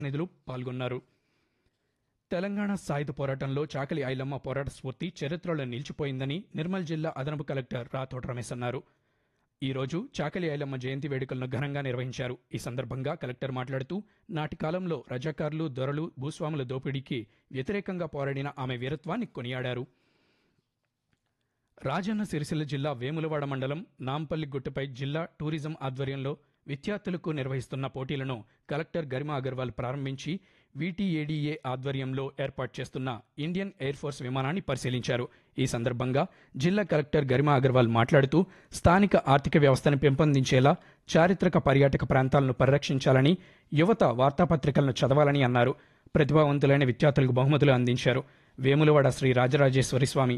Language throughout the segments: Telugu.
నిధులు పాల్గొన్నారు తెలంగాణ సాయుధ పోరాటంలో చాకలి ఐలమ్మ పోరాట స్ఫూర్తి చరిత్రలో నిలిచిపోయిందని నిర్మల్ జిల్లా అదనపు కలెక్టర్ రాథోడ్ రమేష్ అన్నారు ఈ రోజు చాకలి ఐలమ్మ జయంతి వేడుకలను ఘనంగా నిర్వహించారు ఈ సందర్భంగా కలెక్టర్ మాట్లాడుతూ నాటి కాలంలో రజాకారులు దొరలు భూస్వాముల దోపిడీకి వ్యతిరేకంగా పోరాడిన ఆమె వీరత్వాన్ని కొనియాడారు రాజన్న సిరిసిల్ల జిల్లా వేములవాడ మండలం నాంపల్లి గుట్టపై జిల్లా టూరిజం ఆధ్వర్యంలో విద్యార్థులకు నిర్వహిస్తున్న పోటీలను కలెక్టర్ గరిమా అగర్వాల్ ప్రారంభించి వీటీఏడీఏ ఆధ్వర్యంలో ఏర్పాటు చేస్తున్న ఇండియన్ ఎయిర్ ఫోర్స్ విమానాన్ని పరిశీలించారు ఈ సందర్భంగా జిల్లా కలెక్టర్ గరిమా అగర్వాల్ మాట్లాడుతూ స్థానిక ఆర్థిక వ్యవస్థను పెంపొందించేలా చారిత్రక పర్యాటక ప్రాంతాలను పరిరక్షించాలని యువత వార్తాపత్రికలను చదవాలని అన్నారు ప్రతిభావంతులైన విద్యార్థులకు బహుమతులు అందించారు వేములవాడ శ్రీ రాజరాజేశ్వరి స్వామి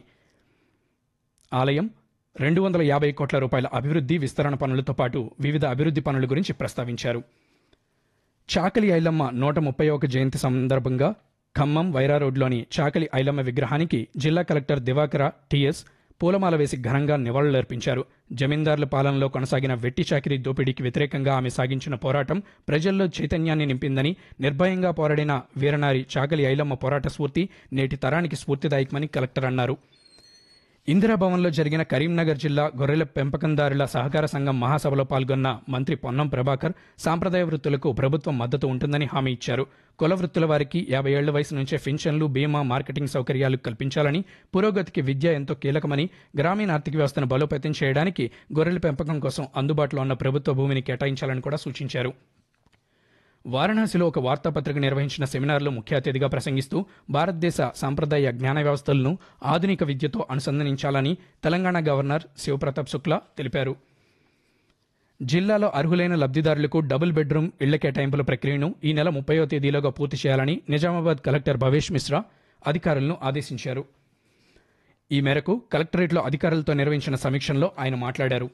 ఆలయం రెండు వందల యాభై కోట్ల రూపాయల అభివృద్ధి విస్తరణ పనులతో పాటు వివిధ అభివృద్ధి పనుల గురించి ప్రస్తావించారు చాకలి ఐలమ్మ నూట ముప్పై ఒక జయంతి సందర్భంగా ఖమ్మం వైరా రోడ్లోని చాకలి ఐలమ్మ విగ్రహానికి జిల్లా కలెక్టర్ దివాకర టిఎస్ పూలమాల వేసి ఘనంగా నివాళులర్పించారు జమీందారుల పాలనలో కొనసాగిన వెట్టి చాకిరీ దోపిడీకి వ్యతిరేకంగా ఆమె సాగించిన పోరాటం ప్రజల్లో చైతన్యాన్ని నింపిందని నిర్భయంగా పోరాడిన వీరనారి చాకలి ఐలమ్మ పోరాట స్ఫూర్తి నేటి తరానికి స్ఫూర్తిదాయకమని కలెక్టర్ అన్నారు ఇందిరాభవన్లో జరిగిన కరీంనగర్ జిల్లా గొర్రెల పెంపకందారుల సహకార సంఘం మహాసభలో పాల్గొన్న మంత్రి పొన్నం ప్రభాకర్ సాంప్రదాయ వృత్తులకు ప్రభుత్వం మద్దతు ఉంటుందని హామీ ఇచ్చారు కుల వృత్తుల వారికి యాభై ఏళ్ల వయసు నుంచే పెన్షన్లు బీమా మార్కెటింగ్ సౌకర్యాలు కల్పించాలని పురోగతికి విద్య ఎంతో కీలకమని గ్రామీణ ఆర్థిక వ్యవస్థను బలోపేతం చేయడానికి గొర్రెల పెంపకం కోసం అందుబాటులో ఉన్న ప్రభుత్వ భూమిని కేటాయించాలని కూడా సూచించారు వారణాసిలో ఒక వార్తాపత్రిక నిర్వహించిన సెమినార్లో ముఖ్య అతిథిగా ప్రసంగిస్తూ భారతదేశ సాంప్రదాయ జ్ఞాన వ్యవస్థలను ఆధునిక విద్యతో అనుసంధానించాలని తెలంగాణ గవర్నర్ శివప్రతాప్ శుక్లా తెలిపారు జిల్లాలో అర్హులైన లబ్ధిదారులకు డబుల్ బెడ్రూమ్ ఇళ్ల కేటాయింపుల ప్రక్రియను ఈ నెల ముప్పయో తేదీలోగా పూర్తి చేయాలని నిజామాబాద్ కలెక్టర్ భవేష్ మిశ్రా అధికారులను ఆదేశించారు ఈ మేరకు కలెక్టరేట్లో అధికారులతో నిర్వహించిన సమీక్షలో ఆయన మాట్లాడారు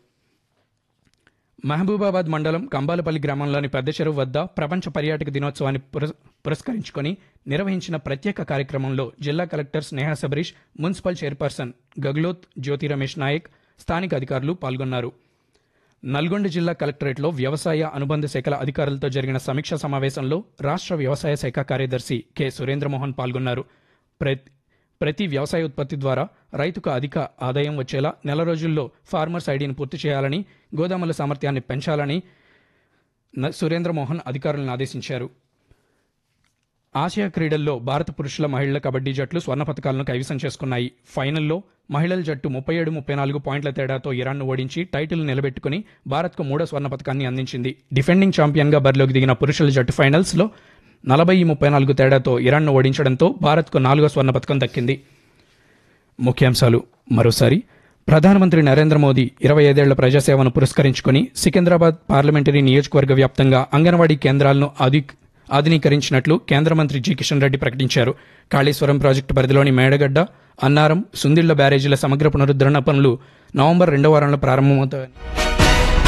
మహబూబాబాద్ మండలం కంబాలపల్లి గ్రామంలోని పెద్ద చెరువు వద్ద ప్రపంచ పర్యాటక దినోత్సవాన్ని పురస్- పురస్కరించుకొని నిర్వహించిన ప్రత్యేక కార్యక్రమంలో జిల్లా collector Sneha Sabarish municipal chairperson Gaglot Jyothi Ramesh Nayak స్థానిక అధికారులు పాల్గొన్నారు నల్గొండ జిల్లా కలెక్టరేట్లో వ్యవసాయ అనుబంధ శాఖల అధికారులతో జరిగిన సమీక్షా సమావేశంలో రాష్ట్ర వ్యవసాయ శాఖ కార్యదర్శి కె సురేంద్రమోహన్ పాల్గొన్నారు ప్రతి ప్రతి వ్యవసాయ ఉత్పత్తి ద్వారా రైతుకు అధిక ఆదాయం వచ్చేలా నెల రోజుల్లో ఫార్మర్స్ ఐడిని పూర్తి చేయాలని గోదాముల సామర్థ్యాన్ని పెంచాలని న- సురేంద్రమోహన్ అధికారులను ఆదేశించారు ఆసియా క్రీడల్లో భారత పురుషుల మహిళల కబడ్డీ జట్లు స్వర్ణ పథకాలను కైవసం చేసుకున్నాయి ఫైనల్లో మహిళల జట్టు ముప్పై ఏడు ముప్పై నాలుగు పాయింట్ల తేడాతో ఇరాన్ను ఓడించి టైటిల్ నిలబెట్టుకుని భారత్కు మూడో స్వర్ణ పథకాన్ని అందించింది డిఫెండింగ్ ఛాంపియన్గా బరిలోకి దిగిన పురుషుల జట్టు ఫైనల్స్లో నలభై ముప్పై నాలుగు తేడాతో ఇరాన్ను ఓడించడంతో భారత్కు నాలుగో స్వర్ణ పథకం దక్కింది ముఖ్యాంశాలు మరోసారి ప్రధానమంత్రి నరేంద్ర మోదీ ఇరవై ఐదేళ్ల ప్రజాసేవను పురస్కరించుకుని సికింద్రాబాద్ పార్లమెంటరీ నియోజకవర్గ వ్యాప్తంగా అంగన్వాడీ కేంద్రాలను ఆధి ఆధునీకరించినట్లు కేంద్ర మంత్రి జి కిషన్ రెడ్డి ప్రకటించారు కాళేశ్వరం ప్రాజెక్టు పరిధిలోని మేడగడ్డ అన్నారం సుందిళ్ల బ్యారేజీల సమగ్ర పునరుద్ధరణ పనులు నవంబర్ రెండో వారంలో ప్రారంభమవుతాయని